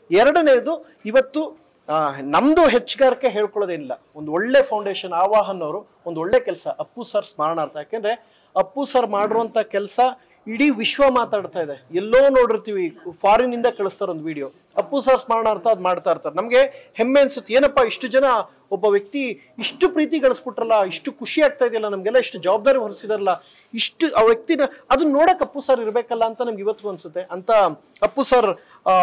ಎರಡನೇದು ಇವತ್ತು ಆ, ನಮ್ದು ಹೆಚ್ಚುಗಾರಿಕೆ ಹೇಳ್ಕೊಳ್ಳೋದೇನಿಲ್ಲ ಒಂದು ಒಳ್ಳೆ ಫೌಂಡೇಶನ್ ಆವಾಹನ್ ಅವರು ಒಂದು ಒಳ್ಳೆ ಕೆಲಸ ಅಪ್ಪು ಸರ್ ಸ್ಮರಣಾರ್ಥ ಯಾಕೆಂದ್ರೆ ಅಪ್ಪು ಸರ್ ಮಾಡಿರುವಂತ ಕೆಲಸ ಇಡೀ ವಿಶ್ವ ಮಾತಾಡ್ತಾ ಇದೆ ಎಲ್ಲೋ ನೋಡಿರ್ತೀವಿ ಫಾರಿನ್ ಇಂದ ಕಳಿಸ್ತಾರೆ ಒಂದು ವಿಡಿಯೋ ಅಪ್ಪು ಸರ್ ಸ್ಮರಣಾರ್ಥ ಅದ್ ಮಾಡ್ತಾ ಇರ್ತಾರೆ ನಮ್ಗೆ ಹೆಮ್ಮೆ ಅನ್ಸುತ್ತೆ ಏನಪ್ಪಾ ಇಷ್ಟು ಜನ ಒಬ್ಬ ವ್ಯಕ್ತಿ ಇಷ್ಟು ಪ್ರೀತಿ ಗಳಿಸ್ಬಿಟ್ರಲ್ಲ ಇಷ್ಟು ಖುಷಿ ಆಗ್ತಾ ಇದೆಯಲ್ಲ ನಮ್ಗೆಲ್ಲ ಇಷ್ಟು ಜವಾಬ್ದಾರಿ ಹೊರಿಸಿದಾರಲ್ಲ ಇಷ್ಟು ಆ ವ್ಯಕ್ತಿನ ಅದನ್ನ ನೋಡಕ್ ಅಪ್ಪು ಸರ್ ಇರ್ಬೇಕಲ್ಲ ಅಂತ ನಮ್ಗೆ ಇವತ್ತು ಅನ್ಸುತ್ತೆ ಅಂತ ಅಪ್ಪು ಸರ್ ಆ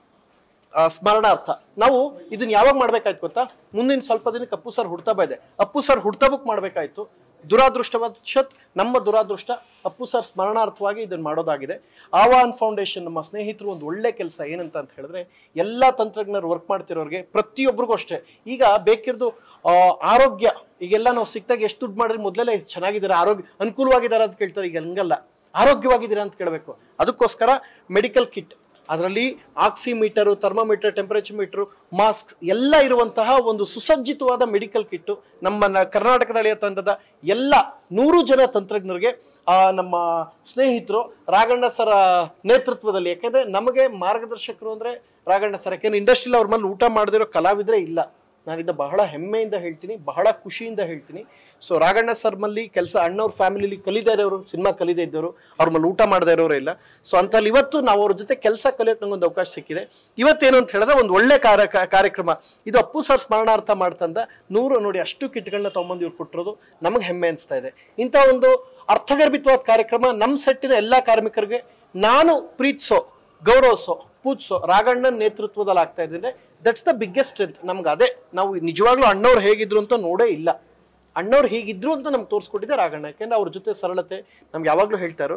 ಆ, ಸ್ಮರಣಾರ್ಥ ನಾವು ಇದನ್ನ ಯಾವಾಗ ಮಾಡ್ಬೇಕಾಯ್ತು ಗೊತ್ತಾ ಮುಂದಿನ ಸ್ವಲ್ಪ ದಿನಕ್ಕೆ ಅಪ್ಪು ಸರ್ ಹುಡ್ತಬ ಇದೆ ಅಪ್ಪು ಸರ್ ಹುಡ್ತಬಕ್ ಮಾಡ್ಬೇಕಾಯ್ತು ದುರಾದೃಷ್ಟವಶತ್ ನಮ್ಮ ದುರಾದೃಷ್ಟ ಅಪ್ಪು ಸರ್ ಸ್ಮರಣಾರ್ಥವಾಗಿ ಇದನ್ನ ಮಾಡೋದಾಗಿದೆ ಆವಾನ್ ಫೌಂಡೇಶನ್ ನಮ್ಮ ಸ್ನೇಹಿತರು ಒಂದು ಒಳ್ಳೆ ಕೆಲಸ ಏನಂತ ಅಂತ ಹೇಳಿದ್ರೆ ಎಲ್ಲಾ ತಂತ್ರಜ್ಞರು ವರ್ಕ್ ಮಾಡ್ತಿರೋರಿಗೆ ಪ್ರತಿಯೊಬ್ಬರಿಗೂ ಅಷ್ಟೇ ಈಗ ಬೇಕಿರೋದು ಆ, ಆರೋಗ್ಯ ಈಗೆಲ್ಲ ನಾವು ಸಿಕ್ತಾಗ ಎಷ್ಟು ದುಡ್ಡು ಮಾಡಿದ್ರೆ ಮೊದಲೇ ಚೆನ್ನಾಗಿದ್ದಾರೆ ಆರೋಗ್ಯ ಅನುಕೂಲವಾಗಿದ್ದಾರೆ ಅಂತ ಕೇಳ್ತಾರೆ ಈಗ ಹಂಗಲ್ಲ ಆರೋಗ್ಯವಾಗಿದ್ದೀರಾ ಅಂತ ಕೇಳಬೇಕು ಅದಕ್ಕೋಸ್ಕರ ಮೆಡಿಕಲ್ ಕಿಟ್ ಅದರಲ್ಲಿ oximeter thermometer temperature meter mask ಎಲ್ಲ ಇರುವಂತಹ ಒಂದು ಸುಸಜ್ಜಿತವಾದ ಮೆಡಿಕಲ್ ಕಿಟ್ಟು ನಮ್ಮ ನ- ಕರ್ನಾಟಕದ ಹಳೆಯ ತಂಡದ ಎಲ್ಲ ನೂರು ಜನ ತಂತ್ರಜ್ಞರಿಗೆ ಆ ನಮ್ಮ ಸ್ನೇಹಿತರು ರಾಘಣ್ಣ ಸರ ನೇತೃತ್ವದಲ್ಲಿ ಯಾಕೆಂದ್ರೆ ನಮಗೆ ಮಾರ್ಗದರ್ಶಕರು ಅಂದ್ರೆ ರಾಘಣ್ಣ ಸರ್ ಯಾಕೆಂದ್ರೆ ಇಂಡಸ್ಟ್ರಿಲ್ ಅವ್ರ ಮೇಲೆ ಊಟ ಮಾಡದಿರೋ ಕಲಾವಿದ್ರೆ ಇಲ್ಲ ನಾನಿದ್ದ ಬಹಳ ಹೆಮ್ಮೆಯಿಂದ ಹೇಳ್ತೀನಿ ಬಹಳ ಖುಷಿಯಿಂದ ಹೇಳ್ತೀನಿ ಸೊ ರಾಘಣ್ಣ ಸರ್ ಮಲ್ಲಿ ಕೆಲಸ ಅಣ್ಣವ್ರ ಫ್ಯಾಮಿಲಿಲಿ ಕಲಿದೇ ಇರೋರು ಸಿನಿಮಾ ಕಲಿದೇ ಇದ್ದವರು ಅವ್ರ ಮೇಲೆ ಊಟ ಮಾಡದೇ ಇರೋರು ಇಲ್ಲ ಸೊ ಅಂತಲ್ಲಿ ಇವತ್ತು ನಾವು ಅವ್ರ ಜೊತೆ ಕೆಲಸ ಕಲಿಯೋಕೆ ನಂಗೊಂದು ಅವಕಾಶ ಸಿಕ್ಕಿದೆ ಇವತ್ತೇನು ಅಂತ ಹೇಳಿದ್ರೆ ಒಂದು ಒಳ್ಳೆ ಕಾರ್ಯ ಕ- ಕಾರ್ಯಕ್ರಮ ಇದು ಅಪ್ಪು ಸರ್ ಸ್ಮರಣಾರ್ಥ ಮಾಡ್ತಂದ ನೂರು ನೋಡಿ ಅಷ್ಟು ಕಿಟ್ಗಳನ್ನ ತಗೊಂಬಂದು ಇವ್ರು ಕೊಟ್ಟಿರೋದು ನಮಗೆ ಹೆಮ್ಮೆ ಅನಿಸ್ತಾ ಇದೆ ಇಂಥ ಒಂದು ಅರ್ಥಗರ್ಭಿತವಾದ ಕಾರ್ಯಕ್ರಮ ನಮ್ಮ ಸೆಟ್ಟಿನ ಎಲ್ಲಾ ಕಾರ್ಮಿಕರಿಗೆ ನಾನು ಪ್ರೀತಿಸೋ ಗೌರವಿಸೋ ಪೂಜಿಸೋ ರಾಘಣ್ಣನ ನೇತೃತ್ವದಲ್ಲಿ ಆಗ್ತಾ ಇದ್ದೀನಿ ದಟ್ಸ್ ದ ಬಿಗ್ಗೆಸ್ಟ್ ಸ್ಟ್ರೆಂತ್ ನಮ್ಗೆ ಅದೇ ನಾವು ನಿಜವಾಗ್ಲೂ ಅಣ್ಣವ್ರು ಹೇಗಿದ್ರು ಅಂತ ನೋಡೇ ಇಲ್ಲ ಅಣ್ಣವ್ರು ಹೀಗಿದ್ರು ಅಂತ ನಮ್ಗೆ ತೋರಿಸ್ಕೊಟ್ಟಿದ್ದೆ ರಾಘಣ್ಣ ಯಾಕೆಂದ್ರೆ ಅವ್ರ ಜೊತೆ ಸರಳತೆ ನಮ್ಗೆ ಯಾವಾಗ್ಲೂ ಹೇಳ್ತಾರೋ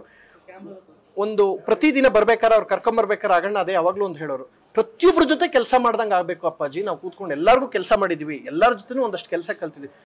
ಒಂದು ಪ್ರತಿದಿನ ಬರ್ಬೇಕಾದ್ರೆ ಅವ್ರು ಕರ್ಕೊಂಬರ್ಬೇಕಾದ್ರೆ ರಾಘಣ್ಣ ಅದೇ ಯಾವಾಗ್ಲೂ ಒಂದು ಹೇಳೋರು ಪ್ರತಿಯೊಬ್ಬರ ಜೊತೆ ಕೆಲಸ ಮಾಡ್ದಂಗೆ ಆಗ್ಬೇಕು ಅಪ್ಪಾಜಿ ನಾವು ಕೂತ್ಕೊಂಡು ಎಲ್ಲರಿಗೂ ಕೆಲಸ ಮಾಡಿದೀವಿ ಎಲ್ಲರ ಜೊತೆನೂ ಒಂದಷ್ಟು ಕೆಲಸ ಕಲ್ತಿದ್ವಿ